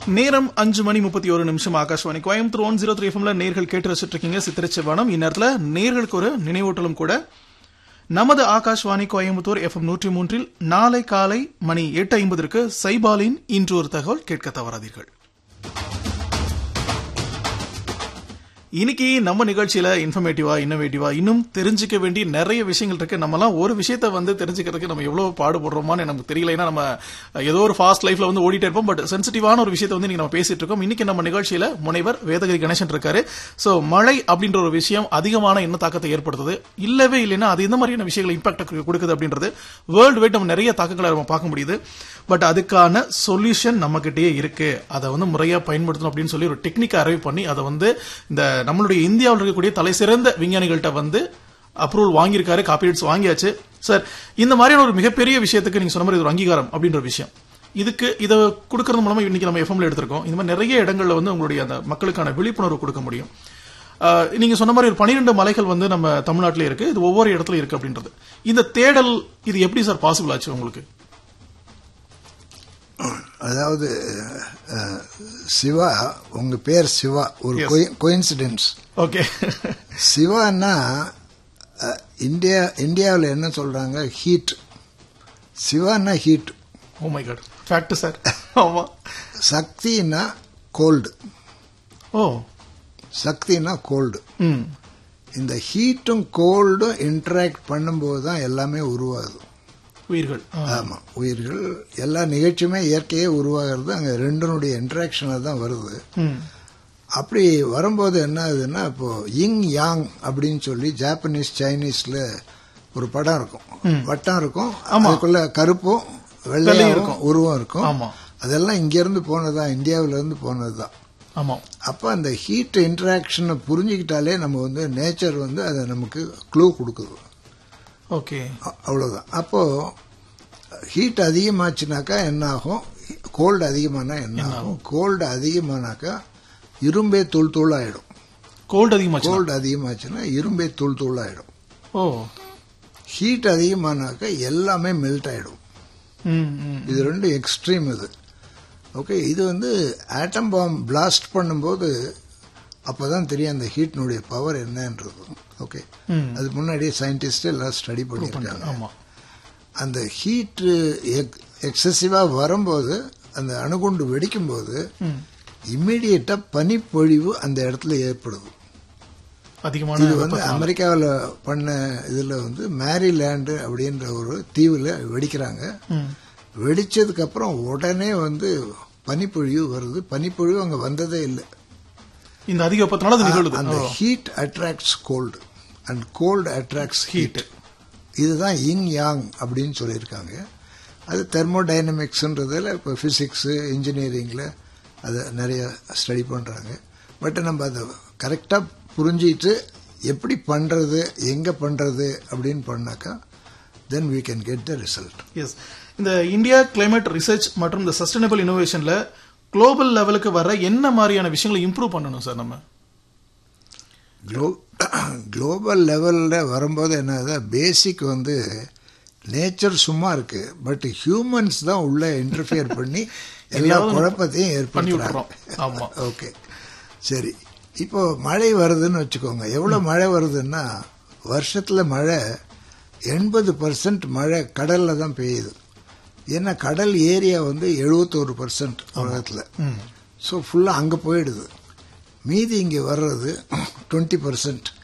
நேரம் அஞ்சு மணி முப்பத்தி ஒரு நிமிஷம் Akashvani Coimbatore one zero three எஃப்எம்ல நேர்கள் கேட்டு ரசிட்டு இருக்கீங்க சித்திரச்சிவானம் இந்நேரத்தில் நேர்களுக்கு ஒரு நினைவூட்டலும் கூட நமது ஆகாஷ்வாணி கோயம்புத்தூர் எஃப்எம் நூற்றி மூன்றில் நாளை காலை மணி எட்டு ஐம்பதற்கு சைபாலின் இன்று ஒரு தகவல் கேட்க தவறாதீர்கள் இன்னைக்கு நம்ம நிகழ்ச்சியில இன்ஃபர்மேட்டிவா இன்னோவேட்டிவா இன்னும் தெரிஞ்சுக்க வேண்டிய நிறைய விஷயங்கள் இருக்கு நம்மலாம் ஒரு விஷயத்த வந்து தெரிஞ்சுக்கிறதுக்கு நம்ம எவ்வளவு பாடுபடுறோமான்னு நமக்கு தெரியல ஏன்னா நம்ம ஏதோ ஒரு ஃபாஸ்ட் லைஃப்ல வந்து ஓடிட்டே இருப்போம் பட் சென்சிட்டிவான ஒரு விஷயத்தை வந்து இன்னைக்கு நம்ம பேசிட்டு இருக்கோம் இன்னைக்கு நம்ம நிகழ்ச்சியில முனைவர் வேதகிரி கணேசன் இருக்காரு சோ மழை அப்படின்ற ஒரு விஷயம் அதிகமான என்ன தாக்கத்தை ஏற்படுத்துது இல்லவே இல்லைன்னா அது எந்த மாதிரியான விஷயங்கள் இம்பாக்ட் கொடுக்குது அப்படின்றது வேர்ல்டு வைட் நம்ம நிறைய தாக்கங்களை நம்ம பார்க்க முடியுது பட் அதுக்கான சொல்யூஷன் நம்ம கிட்டயே இருக்கு அதை வந்து முறையா பயன்படுத்தணும் அப்படின்னு சொல்லி ஒரு டெக்னிக் அரைவ் பண்ணி அதை வந்து இந்த நம்மளுடைய இந்தியாவில் இருக்கக்கூடிய தலை சிறந்த விஞ்ஞானிகள்கிட்ட வந்து அப்ரூவல் வாங்கியிருக்காரு காப்பிரைட்ஸ் வாங்கியாச்சு சார் இந்த மாதிரியான ஒரு மிகப்பெரிய விஷயத்துக்கு நீங்க சொன்ன மாதிரி இது ஒரு அங்கீகாரம் அப்படின்ற விஷயம் இதுக்கு இதை கொடுக்கறது மூலமா இன்னைக்கு நம்ம எஃப்எம்ல எடுத்திருக்கோம் இந்த மாதிரி நிறைய இடங்கள்ல வந்து உங்களுடைய அந்த மக்களுக்கான விழிப்புணர்வு கொடுக்க முடியும் ஆஹ் நீங்க சொன்ன மாதிரி ஒரு பனிரெண்டு மலைகள் வந்து நம்ம தமிழ்நாட்டிலே இருக்கு இது ஒவ்வொரு இடத்துல இருக்கு அப்படின்றது இந்த தேடல் இது எப்படி சார் பாசிபிள் ஆச்சு உங்களுக்கு அதாவது அஹ், சிவா உங்க பேர் சிவா ஒரு Yes. கோயின்சிடென்ஸ் ஓகே சிவான்னா அஹ், இந்தியா இந்தியாவில் என்ன சொல்றாங்க ஹீட் சிவான்னா heat oh my god fact sir ஆமா சக்தின்னா கோல்டு ஓ சக்தினா கோல்டு ம் இந்த ஹீட்டும் கோல்டும் இன்டராக்ட் பண்ணும்போது தான் எல்லாமே உருவாகுது உயிர்கள் ஆ. ஆமா உயிர்கள் எல்லா நிகழ்ச்சியுமே இயற்கையே உருவாகிறது அங்க ரெண்டனுடைய இன்டராக்ஷனில் தான் வருது ம் அப்படி வரும்போது என்ன ஆகுதுன்னா இப்போ இங் யாங் அப்படின்னு சொல்லி ஜாப்பனீஸ் சைனீஸ்ல ஒரு படம் இருக்கும் வட்டம் இருக்கும் அதுக்குள்ள கருப்பும் வெள்ளையும் இருக்கும் உருவம் இருக்கும் ஆமா. அதெல்லாம் இங்க இருந்து போனதுதான் இந்தியாவில இருந்து போனதுதான் ஆமா அப்ப அந்த ஹீட் இன்டராக்ஷனை புரிஞ்சுக்கிட்டாலே நம்ம வந்து நேச்சர் வந்து அதை நமக்கு க்ளூ கொடுக்குது ஓகே அ- அவ்வளவுதான் அப்போ ஹீட் அதிகமாச்சுனாக்கா என்ன ஆகும் கோல்டு அதிகமானா என்ன ஆகும் கோல்டு அதிகமானாக்கா இரும்பே தூள் தூள் ஆயிடும் கோல்டு அதிகமாச்சு கோல்டு அதிகமாச்சுன்னா இரும்பே தூள் தூள் ஆயிடும் ஓ ஹீட் அதிகமானாக்கா எல்லாமே மெல்ட் ஆயிடும் ம் ம் இது ரெண்டு எக்ஸ்ட்ரீம் இது ஓகே இது வந்து ஆட்டம் பாம் பிளாஸ்ட் பண்ணும்போது அப்பதான் தெரியும் அந்த ஹீட்னுடைய பவர் என்னன்றது ஓகே ம். அது முன்னாடியே சயின்டிஸ்ட் எல்லாம் ஸ்டடி பண்ணியிருக்காங்க ஆமா அந்த ஹீட் எக்ஸசிவா வரும்போது அந்த அணுகுண்டு வெடிக்கும்போது இம்மிடியட்டா பனிப்பொழிவு அந்த இடத்துல ஏற்படுது அதிகமான இது வந்து அமெரிக்காவில் பண்ண இதுல வந்து மேரிலேண்டு அப்படின்ற ஒரு தீவுல வெடிக்கிறாங்க ம். வெடிச்சதுக்கு அப்புறம் உடனே வந்து பனிப்பொழிவு வருது பனிப்பொழிவு அங்க வந்ததே இல்லை இந்த அதிக வெப்பத்தினால அது நிகழுது அந்த ஓ. Heat attracts cold and cold attracts Heat. Heat இதுதான் இங் யாங் அப்படின்னு சொல்லியிருக்காங்க அது தெர்மோடைனமிக்ஸ்ன்றதுல இப்போ ஃபிசிக்ஸு இன்ஜினியரிங்கில் அதை நிறைய ஸ்டடி பண்ணுறாங்க பட் நம்ம அதை கரெக்டாக புரிஞ்சிட்டு எப்படி பண்ணுறது எங்கே பண்ணுறது அப்படின்னு பண்ணாக்கா then we can get the result yes இந்த இந்தியா கிளைமேட் ரிசர்ச் மற்றும் இந்த சஸ்டைனபிள் இன்னோவேஷன்ல குளோபல் லெவலுக்கு வர என்ன மாதிரியான விஷயங்களை இம்ப்ரூவ் பண்ணணும் சார் நம்ம குளோ குளோபல் லெவலில் வரும்போது என்னது பேசிக் வந்து நேச்சர் சும்மா இருக்கு பட் ஹியூமன்ஸ் தான் உள்ள இன்டர்ஃபியர் பண்ணி எல்லா எதையாவது குழப்பத்தையும் பண்ணி ஏற்படுத்துறாங்க விட்டுறோம் ஆமா ஓகே சரி இப்போ மழை வருதுன்னு வச்சுக்கோங்க எவ்வளவு மழை வருதுன்னா வருஷத்துல மழை எண்பது பர்சன்ட் மழை கடல்ல தான் பெய்யுது ஏன்னா கடல் ஏரியா வந்து எழுபத்தோரு பர்சன்ட் உலகத்துல ஸோ ஃபுல்லா அங்க போயிடுது மீதி இங்க வர்றது டுவெண்ட்டி பர்சன்ட்